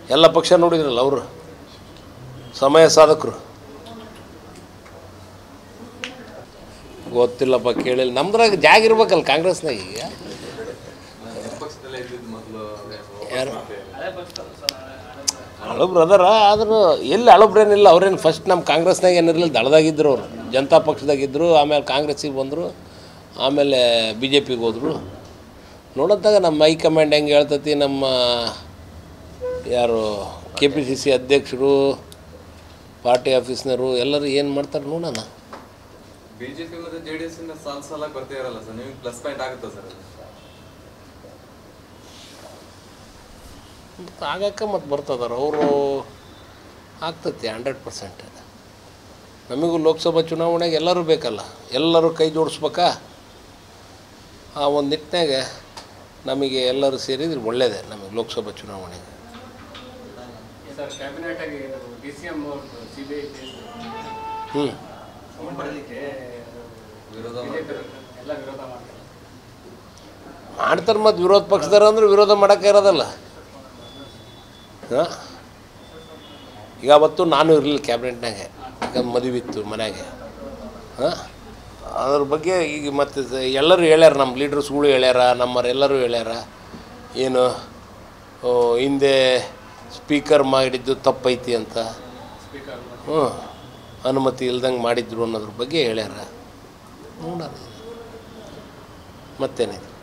ಎಲ್ಲ ಪಕ್ಷ ನೋಡಿದ್ರಲ್ಲ ಅವರು ಸಮಯ ಸಾಧಕರು ಗೊತ್ತಿಲ್ಲಪ್ಪ ಕೇಳಿಲ್ಲ ನಮ್ದ್ರಾಗ ಜಾಗ ಇರ್ಬೇಕಲ್ಲ ಕಾಂಗ್ರೆಸ್ನಾಗ ಈಗ ಪಕ್ಷದಲ್ಲೇ ಇದ್ದಿದ್ದು ಮೊದಲು ಯಾರು ಹಳಬ್ರು ಅದಾರ ಆದರೂ ಎಲ್ಲಿ ಹಳಬ್ರೇನಿಲ್ಲ ಅವ್ರೇನು ಫಸ್ಟ್ ನಮ್ಮ ಕಾಂಗ್ರೆಸ್ನಾಗ ಏನಿರಲಿಲ್ಲ ದಳದಾಗಿದ್ದರು ಅವರು ಜನತಾ ಪಕ್ಷದಾಗಿದ್ದರು ಆಮೇಲೆ ಕಾಂಗ್ರೆಸ್ಸಿಗೆ ಬಂದರು ಆಮೇಲೆ ಬಿ ಜೆ ಪಿಗೆ ಹೋದರು ನೋಡೋದಾಗ ನಮ್ಮ ಹೈಕಮಾಂಡ್ ಹೆಂಗೆ ಹೇಳ್ತತಿ ನಮ್ಮ ಯಾರು ಕೆ ಪಿ ಸಿ ಸಿ ಅಧ್ಯಕ್ಷರು ಪಾರ್ಟಿ ಆಫೀಸ್ನವರು ಎಲ್ಲರೂ ಏನು ಮಾಡ್ತಾರೆ ನೋಡೋಣ ಬಿಜೆಪಿ ಮತ್ತೆ ಜೆಡಿಎಸ್ ಇಂದ ಸಾಲ ಸಾಲ ಬರ್ತಾ ಇರಲ್ಲ ಸರ್ ನಿಮಗೆ ಪ್ಲಸ್ ಪಾಯಿಂಟ್ ಆಗುತ್ತಾ ಸರ್ ಅದು? ಮತ್ತು ಆಗಕ್ಕೆ ಮತ್ತು ಬರ್ತದಾರ ಅವರು ಆಗ್ತತಿ ಹಂಡ್ರೆಡ್ ಪರ್ಸೆಂಟ್ ನಮಗೂ ಲೋಕಸಭಾ ಚುನಾವಣೆಗೆ ಎಲ್ಲರೂ ಬೇಕಲ್ಲ ಎಲ್ಲರೂ ಕೈ ಜೋಡಿಸ್ಬೇಕಾ ಆ ಒಂದು ನಿಟ್ಟಿನಾಗ ನಮಗೆ ಎಲ್ಲರೂ ಸೇರಿದ್ರೆ ಒಳ್ಳೆಯದೇ ನಮಗೆ ಲೋಕಸಭಾ ಚುನಾವಣೆಗೆ ಸರ್ ಕ್ಯಾಬಿನೆಟ್ ಆಗಿ D C M C B I ಹ್ಞೂ ಬರಲಿಕ್ಕೆ ವಿರೋಧ ಎಲ್ಲ ವಿರೋಧ ಮಾಡ್ತಾರೆ ಮಾಡ್ತಾರೆ ಮತ್ತು ವಿರೋಧ ಪಕ್ಷದಾರ ಅಂದ್ರೆ ವಿರೋಧ ಮಾಡೋಕ್ಕೆ ಇರೋದಲ್ಲ ಹಾಂ ಈಗ ಅವತ್ತು ನಾನು ಇರಲಿಲ್ಲ ಕ್ಯಾಬಿನೆಟ್ನಾಗೆ ಈಗ ಮದುವೆ ಇತ್ತು ಮನೆಯಾಗೆ ಹಾಂ ಅದ್ರ ಬಗ್ಗೆ ಈಗ ಮತ್ತೆ ಸ- ಎಲ್ಲರೂ ಹೇಳ್ಯಾರ ನಮ್ಮ ಲೀಡ್ರಸ್ಗಳು ಹೇಳ್ಯಾರ ನಮ್ಮರೆಲ್ಲರೂ ಹೇಳ್ಯಾರ ಏನು ಓ, ಹಿಂದೆ ಸ್ಪೀಕರ್ ಮಾಡಿದ್ದು ತಪ್ಪೈತಿ ಅಂತ ಸ್ಪೀಕರ್ ಹ್ಞೂ ಅನುಮತಿ ಇಲ್ದಂಗೆ ಮಾಡಿದ್ರು ಅನ್ನೋದ್ರ ಬಗ್ಗೆ ಹೇಳ್ಯಾರ ನೋಡೋಣ ಮತ್ತೇನಿದೆ